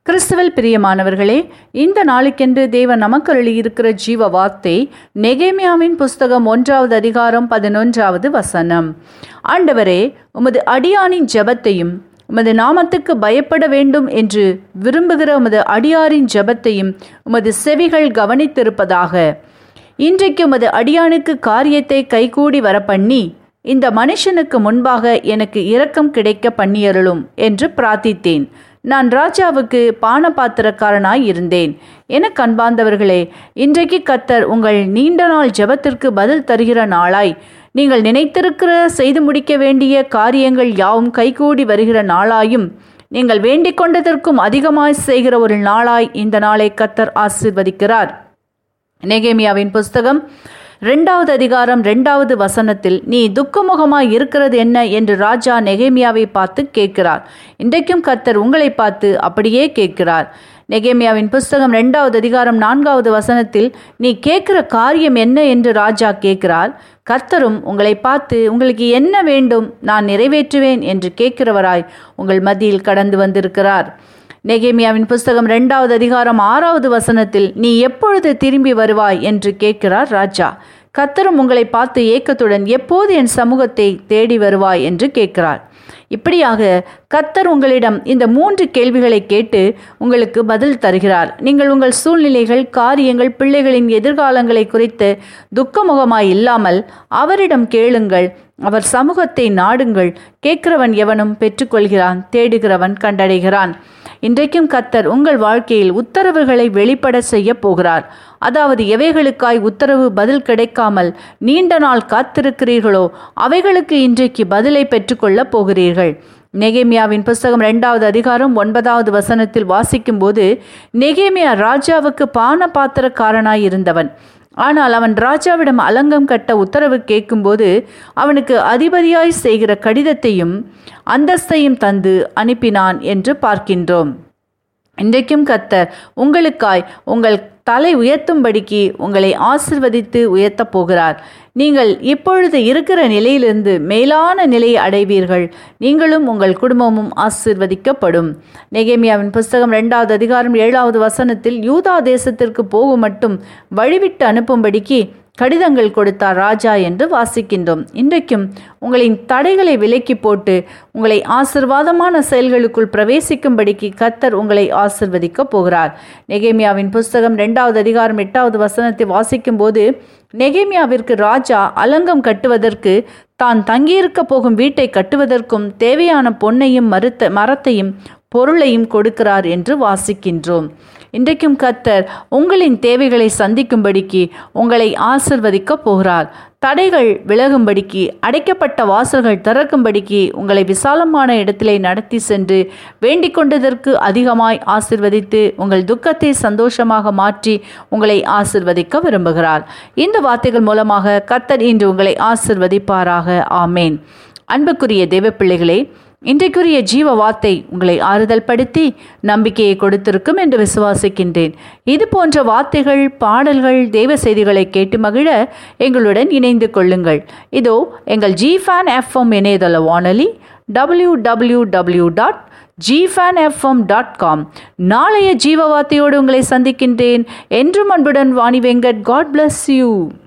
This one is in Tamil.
கிறிஸ்துவில் பிரியமானவர்களே இந்த நாளுக்கென்று தேவன் நமக்கு இருக்கிற ஜீவ வார்த்தை நெகேமியாவின் புஸ்தகம் ஒன்றாவது அதிகாரம் பதினொன்றாவது வசனம் ஆண்டவரே உமது அடியானின் ஜெபத்தையும் உமது நாமத்துக்கு பயப்பட வேண்டும் என்று விரும்புகிற உமது அடியாரின் ஜெபத்தையும் உமது செவிகள் கவனித்திருப்பதாக இன்றைக்கு உமது அடியானுக்கு காரியத்தை கைகூடி வர பண்ணி இந்த மனுஷனுக்கு முன்பாக எனக்கு இரக்கம் கிடைக்க பண்ணியருளும் என்று பிரார்த்தித்தேன் நான் ராஜாவுக்கு பானபாத்திரக்காரனாய் இருந்தேன் என கண்பார்ந்தவர்களே இன்றைக்கு கத்தர் உங்கள் நீண்ட நாள் ஜெபத்திற்கு பதில் தருகிற நாளாய் நீங்கள் நினைத்திருக்கிற செய்து முடிக்க வேண்டிய காரியங்கள் யாவும் கைகூடி வருகிற நாளாயும் நீங்கள் வேண்டிக் கொண்டதற்கும் அதிகமாய் செய்கிற ஒரு நாளாய் இந்த நாளை கத்தர் ஆசிர்வதிக்கிறார் நெகேமியாவின் புஸ்தகம் ரெண்டாவது அதிகாரம் ரெண்டாவது வசனத்தில் நீ துக்கமுகமாய் இருக்கிறது என்ன என்று ராஜா நெகேமியாவை பார்த்து கேட்கிறார் இன்றைக்கும் கர்த்தர் உங்களை பார்த்து அப்படியே கேட்கிறார் நெகேமியாவின் புஸ்தகம் ரெண்டாவது அதிகாரம் நான்காவது வசனத்தில் நீ கேட்கிற காரியம் என்ன என்று ராஜா கேட்கிறார் கர்த்தரும் உங்களை பார்த்து உங்களுக்கு என்ன வேண்டும் நான் நிறைவேற்றுவேன் என்று கேட்கிறவராய் உங்கள் மத்தியில் கடந்து வந்திருக்கிறார் நெகேமியாவின் புஸ்தகம் ரெண்டாவது அதிகாரம் ஆறாவது வசனத்தில் நீ எப்பொழுது திரும்பி வருவாய் என்று கேட்கிறார் ராஜா கத்தரும் உங்களை பார்த்து ஏக்கத்துடன் எப்போது என் சமூகத்தை தேடி வருவாய் என்று கேட்கிறார் இப்படியாக கத்தர் உங்களிடம் இந்த மூன்று கேள்விகளை கேட்டு உங்களுக்கு பதில் தருகிறார் நீங்கள் உங்கள் சூழ்நிலைகள் காரியங்கள் பிள்ளைகளின் எதிர்காலங்களை குறித்து துக்கமுகமாய் இல்லாமல் அவரிடம் கேளுங்கள் அவர் சமூகத்தை நாடுங்கள் கேட்கிறவன் எவனும் பெற்றுக்கொள்கிறான் தேடுகிறவன் கண்டடைகிறான் இன்றைக்கும் கத்தர் உங்கள் வாழ்க்கையில் உத்தரவுகளை வெளிப்பட செய்ய போகிறார் அதாவது எவைகளுக்காய் உத்தரவு பதில் கிடைக்காமல் நீண்ட நாள் காத்திருக்கிறீர்களோ அவைகளுக்கு இன்றைக்கு பதிலை பெற்றுக்கொள்ளப் போகிறீர்கள் நெகேமியாவின் புஸ்தகம் ரெண்டாவது அதிகாரம் ஒன்பதாவது வசனத்தில் வாசிக்கும்போது நெகேமியா ராஜாவுக்கு பான பாத்திரக்காரனாய் இருந்தவன் ஆனால் அவன் ராஜாவிடம் அலங்கம் கட்ட உத்தரவு கேட்கும்போது அவனுக்கு அதிபதியாய் செய்கிற கடிதத்தையும் அந்தஸ்தையும் தந்து அனுப்பினான் என்று பார்க்கின்றோம் இன்றைக்கும் கத்தர் உங்களுக்காய் உங்கள் தலை உயர்த்தும்படிக்கு உங்களை ஆசிர்வதித்து உயர்த்தப் போகிறார் நீங்கள் இப்பொழுது இருக்கிற நிலையிலிருந்து மேலான நிலையை அடைவீர்கள் நீங்களும் உங்கள் குடும்பமும் ஆசிர்வதிக்கப்படும் நெகேமியாவின் புஸ்தகம் ரெண்டாவது அதிகாரம் ஏழாவது வசனத்தில் யூதா தேசத்திற்கு போகும் மட்டும் வழிவிட்டு அனுப்பும்படிக்கு கடிதங்கள் கொடுத்தார் ராஜா என்று வாசிக்கின்றோம் இன்றைக்கும் உங்களின் தடைகளை விலக்கி போட்டு உங்களை ஆசிர்வாதமான செயல்களுக்குள் பிரவேசிக்கும்படிக்கு கத்தர் உங்களை ஆசிர்வதிக்க போகிறார் நெகேமியாவின் புஸ்தகம் ரெண்டாவது அதிகாரம் எட்டாவது வசனத்தை வாசிக்கும் போது நெகேமியாவிற்கு ராஜா அலங்கம் கட்டுவதற்கு தான் தங்கியிருக்க போகும் வீட்டை கட்டுவதற்கும் தேவையான பொன்னையும் மறுத்த மரத்தையும் பொருளையும் கொடுக்கிறார் என்று வாசிக்கின்றோம் இன்றைக்கும் கத்தர் உங்களின் தேவைகளை சந்திக்கும்படிக்கு உங்களை ஆசிர்வதிக்க போகிறார் தடைகள் விலகும்படிக்கு அடைக்கப்பட்ட வாசல்கள் திறக்கும்படிக்கு உங்களை விசாலமான இடத்திலே நடத்தி சென்று வேண்டிக் கொண்டதற்கு அதிகமாய் ஆசிர்வதித்து உங்கள் துக்கத்தை சந்தோஷமாக மாற்றி உங்களை ஆசிர்வதிக்க விரும்புகிறார் இந்த வார்த்தைகள் மூலமாக கத்தர் இன்று உங்களை ஆசிர்வதிப்பாராக ஆமேன் அன்புக்குரிய தேவ பிள்ளைகளே இன்றைக்குரிய ஜீவ வார்த்தை உங்களை ஆறுதல் படுத்தி நம்பிக்கையை கொடுத்திருக்கும் என்று விசுவாசிக்கின்றேன் இது போன்ற வார்த்தைகள் பாடல்கள் தெய்வ செய்திகளை கேட்டு மகிழ எங்களுடன் இணைந்து கொள்ளுங்கள் இதோ எங்கள் ஜி ஃபேன் எஃப்எம் இணையதள வானொலி W W W dot gfan FM dot com நாளைய ஜீவ வார்த்தையோடு உங்களை சந்திக்கின்றேன் என்றும் அன்புடன் Vani Venkat God bless you